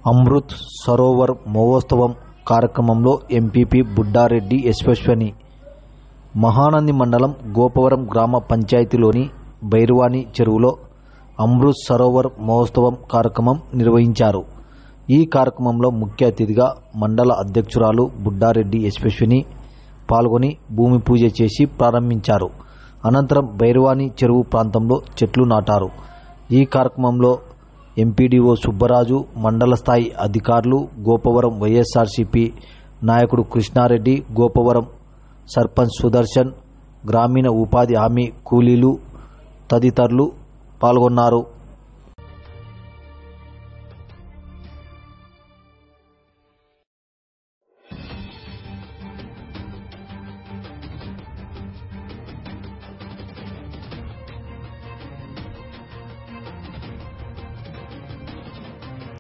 అమృత్ సరోవర్ మహోత్సవం కార్యక్రమంలో ఎంపీపీ బుడ్డారెడ్డి యశస్విని మహానంది మండలం గోపవరం గ్రామ పంచాయతీలోని భైరవాణి చెరువులో అమృత్ సరోవర్ మహోత్సవం కార్యక్రమం నిర్వహించారు ఈ కార్యక్రమంలో ముఖ్య అతిథిగా మండల అధ్యక్షురాలు బుడ్డారెడ్డి యశస్విని పాల్గొని భూమి పూజ చేసి ప్రారంభించారు అనంతరం భైరవాణి చెరువు ప్రాంతంలో చెట్లు నాటారు ఈ కార్యక్రమంలో ఎంపీడీఓ సుబ్బరాజు మండల స్థాయి అధికారులు గోపవరం వైఎస్ఆర్సీపీ నాయకుడు కృష్ణారెడ్డి గోపవరం సర్పంచ్ సుదర్శన్ గ్రామీణ ఉపాధి హామీ కూలీలు తదితరులు పాల్గొన్నారు